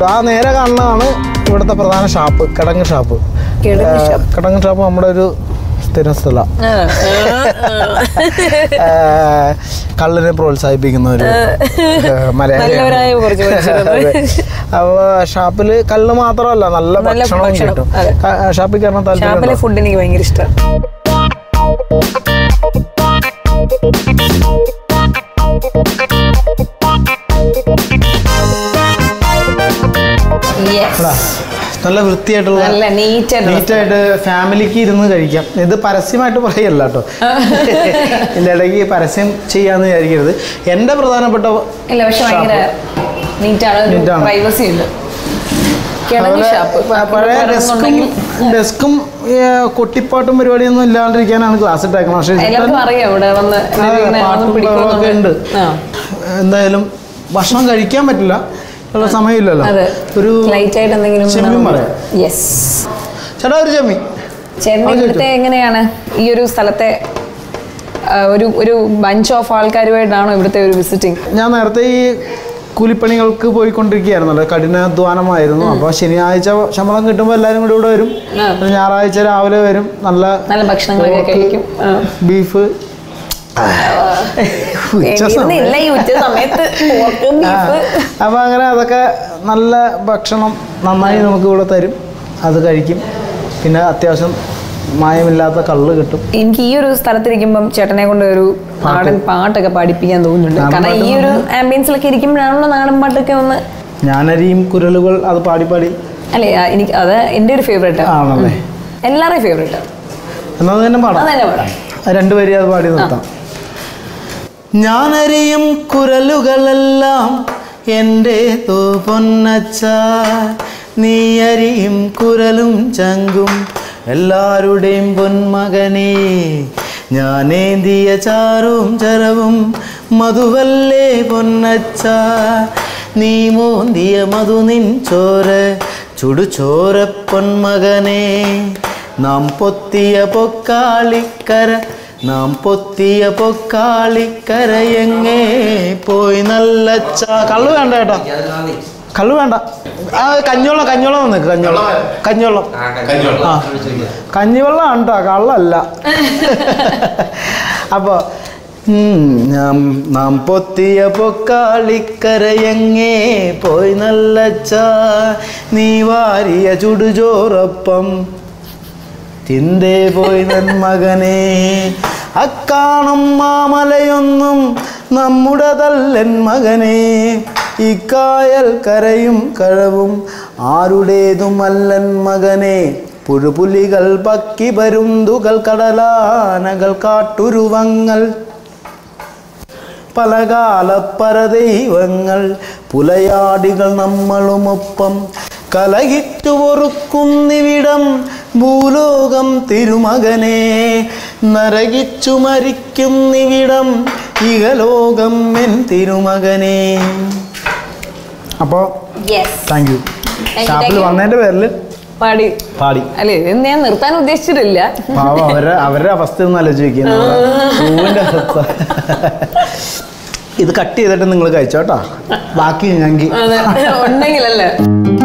കിട്ടും ആ നേരെ കാണുന്നതാണ് ഇവിടുത്തെ പ്രധാന ഷാപ്പ് കിടങ്ങ് ഷാപ്പ് കിടങ്ങ് ഏ, ഷാപ്പ്. കിടങ്ങ് ഷാപ്പ് നമ്മുടെ ഒരു സ്ഥിരം സ്ഥലം ആ, ആ, കള്ളിനെ പ്രോത്സാഹിപ്പിക്കുന്ന ഒരു ഏ, മലയാളിയാണ്. നല്ലവരായ കുറച്ച് മനുഷ്യരുണ്ട്. അതെ. അപ്പൊ ഷാപ്പില് കള്ള് മാത്രമല്ല നല്ല നല്ല ഭക്ഷണവും ഭക്ഷണം, കിട്ടും അതെ. ക- ഷാപ്പിൽ കയറാൻ ഷാപ്പിലെ താല്പര്യം ഫുഡ് എനിക്ക് ഭയങ്കര ഇഷ്ടമാണ് നല്ല വൃത്തിയായിട്ടുള്ള നല്ല നീറ്റ് ആയിട്ട് നീറ്റായിട്ട് ഫാമിലിക്ക് ഇരുന്ന് കഴിക്കാം ഇത് പരസ്യമായിട്ട് പറയല്ല കേട്ടോ ഇതിൻ്റെ ഇടയ്ക്ക് പരസ്യം ചെയ്യാന്ന് വിചാരിക്കരുത് എൻ്റെ പ്രധാനപ്പെട്ട ഇല്ല പക്ഷെ ഭയങ്കര നീറ്റാണ് Neat ആണ്. പ്രൈവസി ഉണ്ട് കിടങ്ങ് അതുപോലെ ഷാപ്പ് പ- പഴയ ഡെസ്കും ഡെസ്കും കൊട്ടിപ്പാട്ടും പരിപാടിയൊന്നും ഇല്ലാണ്ടിരിക്കാനാണ് ക്ലാസ് ഇട്ടേക്കണം പക്ഷേ എല്ലാവർക്കും അറിയാം ഇവിടെ വന്ന് അതെ, പാട്ടും ബഹളമൊക്കെ ഉണ്ട് ആ എന്തായാലും ഭക്ഷണം കഴിക്കാൻ പറ്റില്ല ഉള്ള സമയമില്ലല്ലോ അതെ ഒരു ലൈറ്റ് ആയിട്ട് എന്തെങ്കിലും ചെമ്മീൻ പറയാം യെസ് ചേട്ടാ ഒരു ചെമ്മീൻ ചേട്ടൻ അത് ഇവിടുത്തെ എങ്ങനെയാണ് ഈ ഒരു സ്ഥലത്തെ ആ, ഒരു ഒരു ബഞ്ച് ഓഫ് ആൾക്കാരുമായിട്ടാണോ ഇവിടുത്തെ ഒരു വിസിറ്റിംഗ് ഞാൻ നേരത്തെ ഈ കൂലിപ്പണികൾക്ക് പോയിക്കൊണ്ടിരിക്കുകയായിരുന്നല്ലോ കഠിനാധ്വാനമായിരുന്നു അപ്പോൾ ശനിയാഴ്ച ശമ്പളം കിട്ടുമ്പോൾ എല്ലാവരും കൂടി ഇവിടെ വരും ആ. പിന്നെ ഞായറാഴ്ച രാവിലെ വരും നല്ല നല്ല ഭക്ഷണങ്ങളൊക്കെ പോർക്ക്, കഴിക്കും ആ. ബീഫ് ഉച്ച സമയം ഇല്ല ഈ ഉച്ച സമയത്ത് പോർക്കും ബീഫ് അപ്പോൾ അങ്ങനെ അതൊക്കെ നല്ല ഭക്ഷണം നന്നായി നമുക്ക് ഇവിടെ തരും അത് കഴിക്കും പിന്നെ അത്യാവശ്യം മായമില്ലാത്ത കള്ള് കിട്ടും എനിക്ക് ഈ ഒരു സ്ഥലത്തിരിക്കുമ്പം ചേട്ടനെ കൊണ്ട് ഒരു നാടൻ പാട്ടൊക്കെ പഠിപ്പിക്കാൻ തോന്നുന്നുണ്ട് നാടൻ കാരണം ഈ പാട്ട് ഒരു ആംബിയൻസിലൊക്കെ ഇരിക്കുമ്പോഴാണല്ലോ നാടൻ പാട്ടൊക്കെ ഒന്ന് ഞാനരിയും കുരലുകൾ അത് പാടി പാടി അല്ലേ ആ, എനിക്ക് അത് എൻ്റെ ഒരു ഫേവറേറ്റ് ആണല്ലേ എല്ലാവരുടെയും ഫേവറേറ്റ് എന്നത് തന്നെ പാടാം അത് തന്നെ പാടാം രണ്ടു വരി അത് പാടി നിർത്താം ഞാനറിയും കുരലുകളെല്ലാം എൻ്റെ തോ പൊന്നച്ച നീ അരിയും കുരലും ചങ്കും എല്ലാവരുടെയും പൊന്മകനേ ഞാനേന്തിയ ചാറും ചരവും മധുവല്ലേ പൊന്നച്ച നീ മോന്തിയ മധു നിൻ ചോര ചുടുചോര പൊന്മകനേ നാം പൊത്തിയ പൊക്കാളിക്കര നാം പൊത്തിയ പൊക്കാളിക്കര എങ്ങേ പോയി നല്ല ചാ കള്ളു വേണ്ട കേട്ടോ കള്ളു വേണ്ട ആ കഞ്ഞോളം കഞ്ഞോളം വന്നേക്ക് കഞ്ഞോളം കഞ്ഞോളം ആ കഞ്ഞിവെള്ളം കേട്ടോ കള്ളല്ല അപ്പോൾ നാം നാം പൊത്തിയ പൊക്കാളിക്കര എങ്ങേ പോയി നല്ല ചാ നീ വാരിയ ചുടുചോറപ്പം ചിന്തേ പോയി നൻ മകനെ അക്കാണും മാമലയൊന്നും നമ്മുടെതല്ലൻ മകനെ ഇക്കായൽ കരയും കഴവും ആരുടേതുമല്ലൻ മകനെ പുഴുപുലികൾ പക്കി പരുന്തുകൾ കടലാനകൾ കാട്ടുരുവങ്ങൾ പലകാല പരദൈവങ്ങൾ പുലയാടികൾ നമ്മളുമൊപ്പം കലകിറ്റു പൊറുക്കുന്നിവിടം ഭൂലോകം തിരുമകനെ നരകിച്ചു മരിക്കുന്നിവിടം ഇഹലോകം എൻ തിരുമകനെ അപ്പോൾ യെസ് താങ്ക് യു you, ഷാപ്പിൽ thank you. വന്നതിൻ്റെ പേരിൽ പാടി പാടി അല്ലേ ഇത് ഞാൻ നിർത്താൻ ഉദ്ദേശിച്ചിട്ടില്ല പാവം അവരുടെ അവരുടെ അവസ്ഥ ഒന്ന് ആലോചിക്കുക പൂവിൻ്റെ അവസ്ഥ ഇത് കട്ട് ചെയ്തിട്ട് നിങ്ങൾ കഴിച്ചോട്ടാ ബാക്കി ഞങ്ങൾക്ക് അതെ ഉണ്ടെങ്കിലല്ലേ